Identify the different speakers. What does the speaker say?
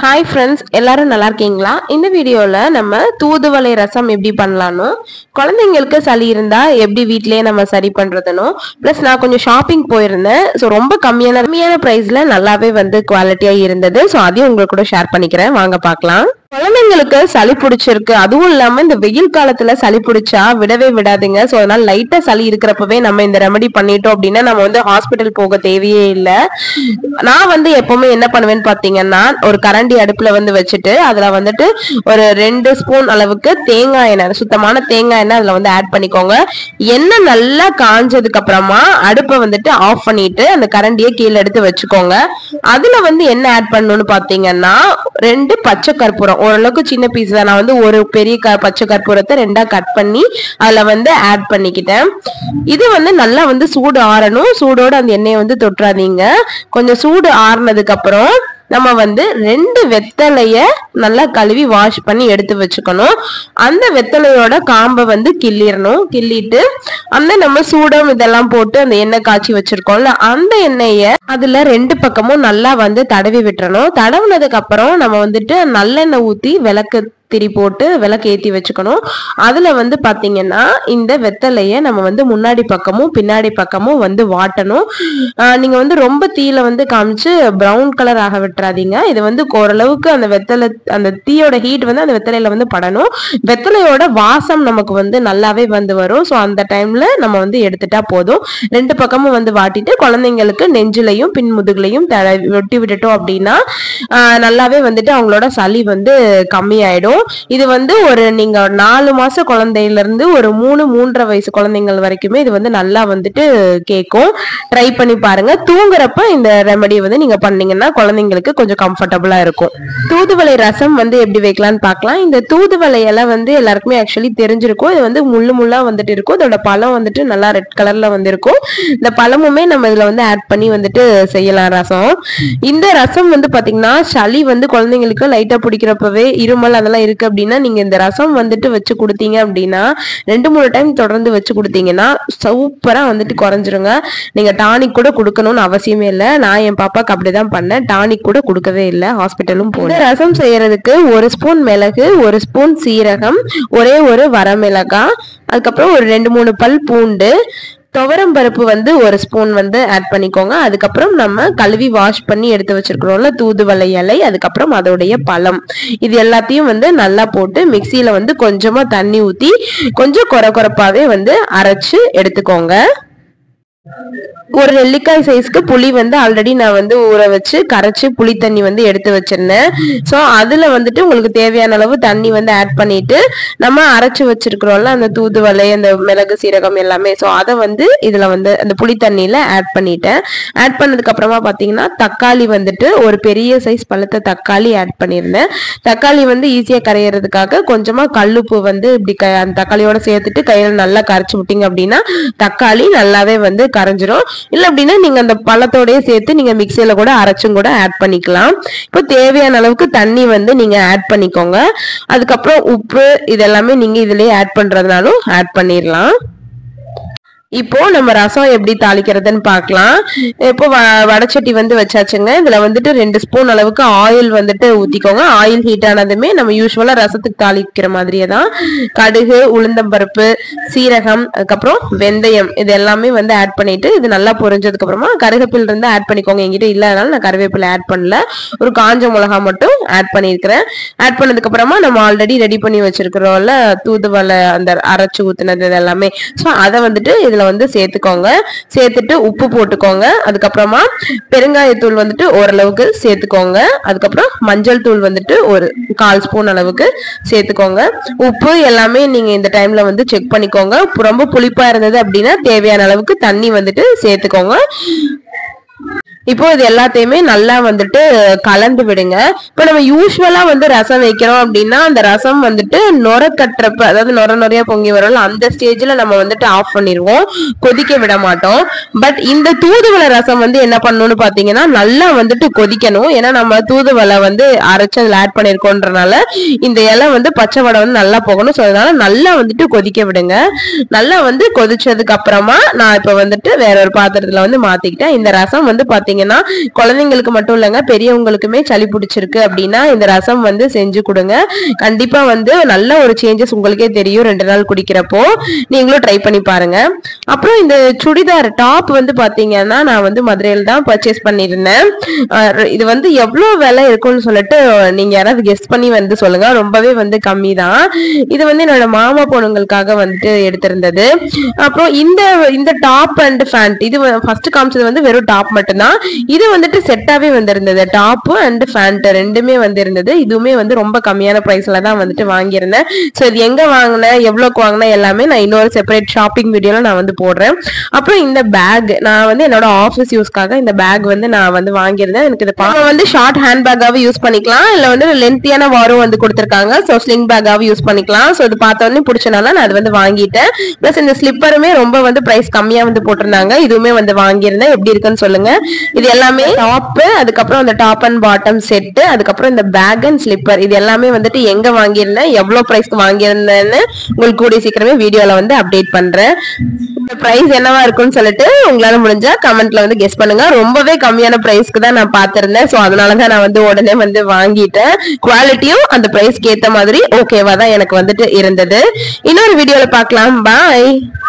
Speaker 1: hi friends எல்லாரும் நல்லா இருக்கீங்களா இந்த வீடியோவில் நம்ம தூதுவளை ரசம் எப்படி பண்ணலான்னு குழந்தைங்களுக்கு சளி இருந்தால் எப்படி வீட்டிலேயே நம்ம சரி பண்ணுறதுனும் ப்ளஸ் நான் கொஞ்சம் ஷாப்பிங் போயிருந்தேன் ஸோ ரொம்ப கம்மியான கம்மியான ப்ரைஸில் நல்லாவே வந்து குவாலிட்டியாக இருந்தது ஸோ அதையும் உங்களுக்கு கூட ஷேர் பண்ணிக்கிறேன் வாங்க பார்க்கலாம் குழந்தைங்களுக்கு சளி பிடிச்சிருக்கு அதுவும் இல்லாம இந்த வெயில் காலத்துல சளி பிடிச்சா விடவே விடாதுங்க சோ அதனால லைட்டா சளி இருக்கிறப்பவே நம்ம இந்த ரெமெடி பண்ணிட்டோம் அப்படின்னா நம்ம வந்து ஹாஸ்பிட்டல் போக தேவையே இல்ல நான் வந்து எப்பவுமே என்ன பண்ணுவேன்னு பாத்தீங்கன்னா ஒரு கரண்டி அடுப்புல வந்து வச்சுட்டு அதுல வந்துட்டு ஒரு ரெண்டு ஸ்பூன் அளவுக்கு தேங்காய் எண்ணெய் சுத்தமான தேங்காய் எண்ணெய் அதுல வந்து ஆட் பண்ணிக்கோங்க எண்ணெய் நல்லா காஞ்சதுக்கு அப்புறமா அடுப்பை வந்துட்டு ஆஃப் பண்ணிட்டு அந்த கரண்டியை கீழே எடுத்து வச்சுக்கோங்க அதுல வந்து என்ன ஆட் பண்ணணும்னு பாத்தீங்கன்னா ரெண்டு பச்சை கற்பூரம் ஓரளவுக்கு சின்ன பீஸ் தான் நான் வந்து ஒரு பெரிய க பச்சை கற்பூரத்தை ரெண்டா கட் பண்ணி அதுல வந்து ஆட் பண்ணிக்கிட்டேன் இது வந்து நல்லா வந்து சூடு ஆறணும் சூடோட அந்த எண்ணெயை வந்து தொட்டுறாதீங்க கொஞ்சம் சூடு ஆறுனதுக்கு அப்புறம் நம்ம வந்து ரெண்டு வெத்தலைய நல்லா கழுவி வாஷ் பண்ணி எடுத்து வச்சுக்கணும் அந்த வெத்தலையோட காம்பை வந்து கிள்ளிடணும் கிள்ளிட்டு அந்த நம்ம சூடம் இதெல்லாம் போட்டு அந்த எண்ணெய் காய்ச்சி வச்சிருக்கோம்ல அந்த எண்ணெய அதுல ரெண்டு பக்கமும் நல்லா வந்து தடவி விட்டுறணும் தடவுனதுக்கு அப்புறம் நம்ம வந்துட்டு நல்லெண்ணெய் ஊத்தி விளக்கு திரி போட்டு விளக்கு ஏத்தி வச்சுக்கணும் அதுல வந்து பாத்தீங்கன்னா இந்த வெத்தலைய நம்ம வந்து முன்னாடி பக்கமும் பின்னாடி பக்கமும் வந்து வாட்டணும் ஆஹ் நீங்க வந்து ரொம்ப தீயில வந்து காமிச்சு பிரவுன் கலர் ஆக விட்டுறாதீங்க இது வந்து ஓரளவுக்கு அந்த வெத்தலை அந்த தீயோட ஹீட் வந்து அந்த வெத்தலையில வந்து படணும் வெத்தலையோட வாசம் நமக்கு வந்து நல்லாவே வந்து வரும் ஸோ அந்த டைம்ல நம்ம வந்து எடுத்துட்டா போதும் ரெண்டு பக்கமும் வந்து வாட்டிட்டு குழந்தைங்களுக்கு நெஞ்சிலையும் பின் முதுகுலையும் தடவி ஒட்டி விட்டுட்டோம் அப்படின்னா ஆஹ் நல்லாவே வந்துட்டு அவங்களோட சளி வந்து கம்மியாயிடும் இது வந்து ஒரு நீங்க நாலு மாச குழந்தையில இருந்து ஒரு மூணு மூன்றரை வயசு குழந்தைங்கள் வரைக்குமே இது வந்து நல்லா வந்துட்டு கேட்கும் ட்ரை பண்ணி பாருங்க தூங்குறப்ப இந்த ரெமடி வந்து நீங்க பண்ணீங்கன்னா குழந்தைங்களுக்கு கொஞ்சம் கம்ஃபர்டபுளா இருக்கும் தூதுவளை ரசம் வந்து எப்படி வைக்கலாம்னு பார்க்கலாம் இந்த தூதுவளை இலை வந்து எல்லாருக்குமே ஆக்சுவலி தெரிஞ்சிருக்கும் இது வந்து முள்ளு முள்ளா வந்துட்டு இருக்கும் இதோட பழம் வந்துட்டு நல்லா ரெட் கலர்ல வந்து இருக்கும் இந்த பழமுமே நம்ம இதுல வந்து ஆட் பண்ணி வந்துட்டு செய்யலாம் ரசம் இந்த ரசம் வந்து பாத்தீங்கன்னா சளி வந்து குழந்தைங்களுக்கு லைட்டா பிடிக்கிறப்பவே இருமல் அதெல்லாம் இருக்கு அப்படின்னா நீங்க இந்த ரசம் வந்துட்டு வச்சு கொடுத்தீங்க அப்படின்னா ரெண்டு மூணு டைம் தொடர்ந்து வச்சு கொடுத்தீங்கன்னா சூப்பரா வந்துட்டு குறைஞ்சிருங்க நீங்க டானிக் கூட கொடுக்கணும்னு அவசியமே இல்லை நான் என் பாப்பாக்கு அப்படிதான் பண்ணேன் டானிக் கூட கொடுக்கவே இல்லை ஹாஸ்பிட்டலும் போனேன் ரசம் செய்யறதுக்கு ஒரு ஸ்பூன் மிளகு ஒரு ஸ்பூன் சீரகம் ஒரே ஒரு வரமிளகாய் அதுக்கப்புறம் ஒரு ரெண்டு மூணு பல் பூண்டு துவரம் பருப்பு வந்து ஒரு ஸ்பூன் வந்து ஆட் பண்ணிக்கோங்க அதுக்கப்புறம் நம்ம கழுவி வாஷ் பண்ணி எடுத்து வச்சிருக்கிறோம்ல தூதுவளை இலை அதுக்கப்புறம் அதோடைய பழம் இது எல்லாத்தையும் வந்து நல்லா போட்டு மிக்சியில வந்து கொஞ்சமா தண்ணி ஊத்தி கொஞ்சம் கொர கொரப்பாவே வந்து அரைச்சு எடுத்துக்கோங்க ஒரு நெல்லிக்காய் சைஸ்க்கு புளி வந்து ஆல்ரெடி நான் வந்து ஊற வச்சு கரைச்சு புளி தண்ணி வந்து எடுத்து வச்சிருந்தேன் ஸோ அதுல வந்துட்டு உங்களுக்கு தேவையான அளவு தண்ணி வந்து ஆட் பண்ணிட்டு நம்ம அரைச்சு வச்சிருக்கிறோம்ல அந்த தூதுவளை அந்த மிளகு சீரகம் எல்லாமே ஸோ அதை வந்து இதுல வந்து அந்த புளி தண்ணியில ஆட் பண்ணிட்டேன் ஆட் பண்ணதுக்கு அப்புறமா பாத்தீங்கன்னா தக்காளி வந்துட்டு ஒரு பெரிய சைஸ் பழுத்த தக்காளி ஆட் பண்ணியிருந்தேன் தக்காளி வந்து ஈஸியா கரையிறதுக்காக கொஞ்சமா கல்லுப்பு வந்து இப்படி க அந்த தக்காளியோட சேர்த்துட்டு கையில நல்லா கரைச்சு விட்டீங்க அப்படின்னா தக்காளி நல்லாவே வந்து கரைஞ்சிரும் இல்ல அப்படின்னா நீங்க அந்த பழத்தோடய சேர்த்து நீங்க மிக்சியில கூட அரைச்சும் கூட ஆட் பண்ணிக்கலாம் இப்போ தேவையான அளவுக்கு தண்ணி வந்து நீங்க ஆட் பண்ணிக்கோங்க அதுக்கப்புறம் உப்பு இதெல்லாமே நீங்க இதுலயே ஆட் பண்றதுனாலும் ஆட் பண்ணிடலாம் இப்போ நம்ம ரசம் எப்படி தாளிக்கிறதுன்னு பார்க்கலாம் இப்போ வ- வடச்சட்டி வந்து வச்சாச்சுங்க இதுல வந்துட்டு ரெண்டு ஸ்பூன் அளவுக்கு ஆயில் வந்துட்டு ஊத்திக்கோங்க ஆயில் ஹீட் ஆனதுமே நம்ம யூஸ்வலா ரசத்துக்கு தாளிக்கிற மாதிரியே தான் கடுகு உளுந்தம்பருப்பு சீரகம் அதுக்கப்புறம் வெந்தயம் இது எல்லாமே வந்து ஆட் பண்ணிட்டு இது நல்லா பொரிஞ்சதுக்கு அப்புறமா கருவேப்பில் இருந்து ஆட் பண்ணிக்கோங்க என்கிட்ட இல்லாதனால நான் கருவேப்பிலை ஆட் பண்ணல ஒரு காஞ்ச மிளகா மட்டும் ஆட் பண்ணியிருக்கிறேன் ஆட் பண்ணதுக்கு அப்புறமா நம்ம ஆல்ரெடி ரெடி பண்ணி வச்சிருக்கிறோம்ல தூதுவளை அந்த அரைச்சு ஊத்துனது இது எல்லாமே ஸோ அதை வந்துட்டு இதுல வந்து சேர்த்துக்கோங்க சேர்த்துட்டு உப்பு போட்டுக்கோங்க அதுக்கப்புறமா பெருங்காயத்தூள் வந்துட்டு ஓரளவுக்கு சேர்த்துக்கோங்க அதுக்கப்புறம் மஞ்சள் தூள் வந்துட்டு ஒரு கால் ஸ்பூன் அளவுக்கு சேர்த்துக்கோங்க உப்பு எல்லாமே நீங்க இந்த டைம்ல வந்து செக் பண்ணிக்கோங்க ரொம்ப புளிப்பா இருந்தது அப்படின்னா தேவையான அளவுக்கு தண்ணி வந்துட்டு சேர்த்துக்கோங்க இப்போ இது எல்லாத்தையுமே நல்லா வந்துட்டு கலந்து விடுங்க இப்போ நம்ம யூஸ்வலா வந்து ரசம் வைக்கிறோம் அப்படின்னா அந்த ரசம் வந்துட்டு நொர கட்டுறப்ப அதாவது நொர நொறையா பொங்கி வரும்ல அந்த ஸ்டேஜ்ல நம்ம வந்துட்டு ஆஃப் பண்ணிடுவோம் கொதிக்க விட மாட்டோம் பட் இந்த தூதுவளை ரசம் வந்து என்ன பண்ணணும்னு பாத்தீங்கன்னா நல்லா வந்துட்டு கொதிக்கணும் ஏன்னா நம்ம தூதுவளை வந்து அரைச்சு அதுல ஆட் பண்ணிருக்கோன்றனால இந்த இலை வந்து பச்சை வடை வந்து நல்லா போகணும் ஸோ அதனால நல்லா வந்துட்டு கொதிக்க விடுங்க நல்லா வந்து கொதிச்சதுக்கு அப்புறமா நான் இப்ப வந்துட்டு வேற ஒரு பாத்திரத்துல வந்து மாத்திக்கிட்டேன் இந்த ரசம் வந்து பாத்தீங்கன்னா பாத்தீங்கன்னா குழந்தைங்களுக்கு மட்டும் இல்லைங்க பெரியவங்களுக்குமே சளி பிடிச்சிருக்கு அப்படின்னா இந்த ரசம் வந்து செஞ்சு கொடுங்க கண்டிப்பா வந்து நல்ல ஒரு சேஞ்சஸ் உங்களுக்கே தெரியும் ரெண்டு நாள் குடிக்கிறப்போ நீங்களும் ட்ரை பண்ணி பாருங்க அப்புறம் இந்த சுடிதார் டாப் வந்து பாத்தீங்கன்னா நான் வந்து மதுரையில் தான் பர்ச்சேஸ் பண்ணியிருந்தேன் அஹ் இது வந்து எவ்வளவு விலை இருக்கும்னு சொல்லிட்டு நீங்க யாராவது கெஸ்ட் பண்ணி வந்து சொல்லுங்க ரொம்பவே வந்து கம்மி தான் இது வந்து என்னோட மாமா பொண்ணுங்களுக்காக வந்துட்டு எடுத்திருந்தது அப்புறம் இந்த இந்த டாப் அண்ட் ஃபேண்ட் இது ஃபர்ஸ்ட் காமிச்சது வந்து வெறும் டாப் மட்டும்தான் இது வந்துட்டு செட்டாவே வந்திருந்தது டாப் அண்ட் ஃபேண்ட் ரெண்டுமே வந்து இருந்தது இதுவுமே வந்து ரொம்ப கம்மியான பிரைஸ்ல தான் வந்துட்டு வாங்கியிருந்தேன் ஸோ இது எங்க வாங்கினேன் எவ்வளோக்கு வாங்கினேன் எல்லாமே நான் இன்னொரு செப்பரேட் ஷாப்பிங் வீடியோல நான் வந்து போடுறேன் அப்புறம் இந்த பேக் நான் வந்து என்னோட ஆஃபீஸ் யூஸ்க்காக இந்த பேக் வந்து நான் வந்து வாங்கியிருந்தேன் எனக்கு இது பா- வந்து ஷார்ட் ஹேண்ட் பேக்காவும் யூஸ் பண்ணிக்கலாம் இல்ல வந்து லென்த்தியான வாரும் வந்து கொடுத்துருக்காங்க ஸோ ஸ்லிங் பேக்காவும் யூஸ் பண்ணிக்கலாம் ஸோ இது பார்த்த உடனே பிடிச்சனால நான் அது வந்து வாங்கிட்டேன் ப்ளஸ் இந்த ஸ்லிப்பருமே ரொம்ப வந்து பிரைஸ் கம்மியா வந்து போட்டிருந்தாங்க இதுவுமே வந்து வாங்கியிருந்தேன் எப்படி இருக்குன்னு சொல்லுங்க இது எல்லாமே டாப் அதுக்கப்புறம் அந்த டாப் அண்ட் பாட்டம் செட்டு அதுக்கப்புறம் இந்த பேக் அண்ட் ஸ்லிப்பர் இது எல்லாமே வந்துட்டு எங்க வாங்கியிருந்தேன் எவ்வளவு பிரைஸ்க்கு வாங்கியிருந்தேன்னு உங்களுக்கு கூடிய சீக்கிரமே வீடியோல வந்து அப்டேட் பண்றேன் இந்த பிரைஸ் என்னவா இருக்கும்னு சொல்லிட்டு உங்களால முடிஞ்சா கமெண்ட்ல வந்து கெஸ் பண்ணுங்க ரொம்பவே கம்மியான பிரைஸ்க்கு தான் நான் பார்த்திருந்தேன் ஸோ அதனாலதான் நான் வந்து உடனே வந்து வாங்கிட்டேன் குவாலிட்டியும் அந்த பிரைஸ்க்கு ஏத்த மாதிரி ஓகேவா தான் எனக்கு வந்துட்டு இருந்தது இன்னொரு வீடியோல பார்க்கலாம் பாய்